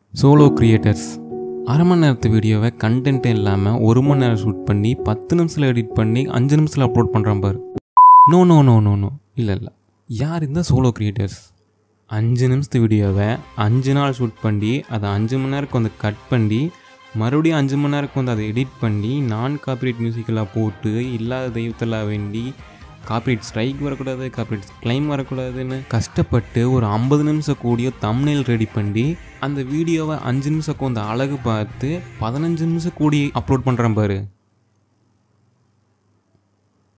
solo creators அரை மணி நேரத்து வீடியோவை கண்டென்ட்டே இல்லாமல் ஒரு மணி நேரம் ஷூட் பண்ணி பத்து நிமிஷத்தில் எடிட் பண்ணி அஞ்சு நிமிஷத்தில் அப்லோட் பண்ணுறான் பாரு no no no no no இல்லை இல்லை யார் இந்த சோலோ கிரியேட்டர்ஸ் அஞ்சு நிமிஷத்து வீடியோவை அஞ்சு நாள் ஷூட் பண்ணி அதை அஞ்சு மணி நேரத்துக்கு வந்து கட் பண்ணி மறுபடியும் அஞ்சு மணி நேரத்துக்கு வந்து அதை எடிட் பண்ணி நான் காப்பிரைட் மியூசிக்கெல்லாம் போட்டு இல்லாத தெய்வத்தெல்லாம் வேண்டி காப்பிரைட் ஸ்ட்ரைக் வரக்கூடாது காப்பிரைட் கிளைம் வரக்கூடாதுன்னு கஷ்டப்பட்டு ஒரு ஐம்பது நிமிஷம் கூடிய தம்னெயில் ரெடி பண்ணி அந்த வீடியோவை அஞ்சு நிமிஷம் கொஞ்சம் அழகு பார்த்து பதினஞ்சு நிமிஷம் கூடி அப்லோட் பண்ணுறேன் பாரு